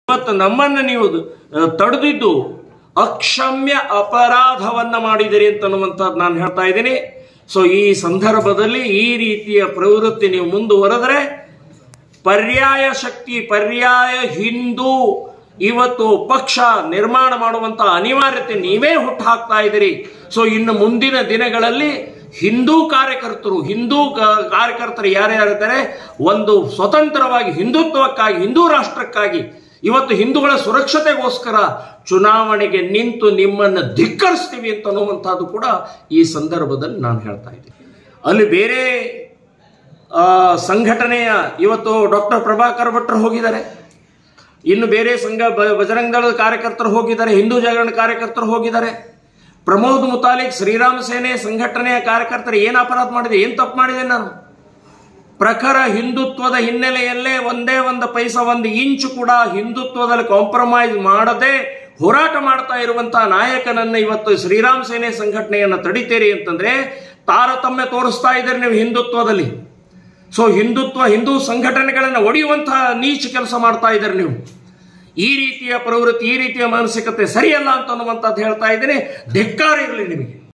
ಇವತ್ತು ನಮ್ಮನ್ನು ನೀವು ಆ, ತಡೆದಿದ್ದು ಅಕ್ಷಮ್ಯ ಅಪರಾಧವನ್ನ ಮಾಡಿದಿರಿ ಅಂತನ್ನುವಂಥದ್ದು ನಾನು ಹೇಳ್ತಾ ಇದ್ದೀನಿ ಸೊ ಈ ಸಂದರ್ಭದಲ್ಲಿ ಈ ರೀತಿಯ ಪ್ರವೃತ್ತಿ ನೀವು ಮುಂದುವರೆದ್ರೆ ಪರ್ಯಾಯ ಶಕ್ತಿ ಪರ್ಯಾಯ ಹಿಂದೂ ಇವತ್ತು ಪಕ್ಷ ನಿರ್ಮಾಣ ಮಾಡುವಂತ ಅನಿವಾರ್ಯತೆ ನೀವೇ ಹುಟ್ಟು ಹಾಕ್ತಾ ಇದ್ದೀರಿ ಸೊ ಇನ್ನು ಮುಂದಿನ ದಿನಗಳಲ್ಲಿ ಹಿಂದೂ ಕಾರ್ಯಕರ್ತರು ಹಿಂದೂ ಕ- ಕಾರ್ಯಕರ್ತರು ಯಾರ್ಯಾರಿದ್ದಾರೆ ಒಂದು ಸ್ವತಂತ್ರವಾಗಿ ಹಿಂದುತ್ವಕ್ಕಾಗಿ ಹಿಂದೂ ರಾಷ್ಟ್ರಕ್ಕಾಗಿ ಇವತ್ತು ಹಿಂದೂಗಳ ಸುರಕ್ಷತೆಗೋಸ್ಕರ ಚುನಾವಣೆಗೆ ನಿಂತು ನಿಮ್ಮನ್ನು ಧಿಕ್ಕರಿಸ್ತೀವಿ ಅಂತ ಅನ್ನುವಂಥದ್ದು ಕೂಡ ಈ ಸಂದರ್ಭದಲ್ಲಿ ನಾನು ಹೇಳ್ತಾ ಇದ್ದೀನಿ ಅಲ್ಲಿ ಬೇರೆ ಆ, ಸಂಘಟನೆಯ ಇವತ್ತು ಡಾಕ್ಟರ್ ಪ್ರಭಾಕರ್ ಭಟ್ರು ಹೋಗಿದ್ದಾರೆ ಇನ್ನು ಬೇರೆ ಸಂಘ ಬ- ಬಜರಂಗ ದಳದ ಕಾರ್ಯಕರ್ತರು ಹೋಗಿದ್ದಾರೆ ಹಿಂದೂ ಜಾಗರಣ ಕಾರ್ಯಕರ್ತರು ಹೋಗಿದ್ದಾರೆ ಪ್ರಮೋದ್ ಮುತಾಲಿಕ್ ಶ್ರೀರಾಮ ಸೇನೆ ಸಂಘಟನೆಯ ಕಾರ್ಯಕರ್ತರು ಏನು ಅಪರಾಧ ಮಾಡಿದೆ ಏನು ತಪ್ಪು ಮಾಡಿದೆ ನಾನು ಪ್ರಖರ ಹಿಂದುತ್ವದ ಹಿನ್ನೆಲೆಯಲ್ಲೇ ಒಂದೇ ಒಂದು ಪೈಸ ಒಂದು ಇಂಚು ಕೂಡ ಹಿಂದುತ್ವದಲ್ಲಿ ಕಾಂಪ್ರಮೈಸ್ ಮಾಡದೆ ಹೋರಾಟ ಮಾಡ್ತಾ ಇರುವಂತಹ ನಾಯಕನನ್ನ ಇವತ್ತು ಶ್ರೀರಾಮ್ ಸೇನೆ ಸಂಘಟನೆಯನ್ನ ತಡಿತೀರಿ ಅಂತಂದ್ರೆ ತಾರತಮ್ಯ ತೋರಿಸ್ತಾ ಇದ್ದೀರಿ ನೀವು ಹಿಂದುತ್ವದಲ್ಲಿ ಸೊ ಹಿಂದುತ್ವ ಹಿಂದೂ ಸಂಘಟನೆಗಳನ್ನು ಒಡೆಯುವಂತಹ ನೀಚ ಕೆಲಸ ಮಾಡ್ತಾ ಇದ್ದೀರಿ ನೀವು ಈ ರೀತಿಯ ಪ್ರವೃತ್ತಿ ಈ ರೀತಿಯ ಮಾನಸಿಕತೆ ಸರಿಯಲ್ಲ ಅಂತ ಅನ್ನುವಂಥದ್ದು ಹೇಳ್ತಾ ಇದ್ದೀನಿ ಧಿಕ್ಕಾರ ಇರಲಿ ನಿಮಗೆ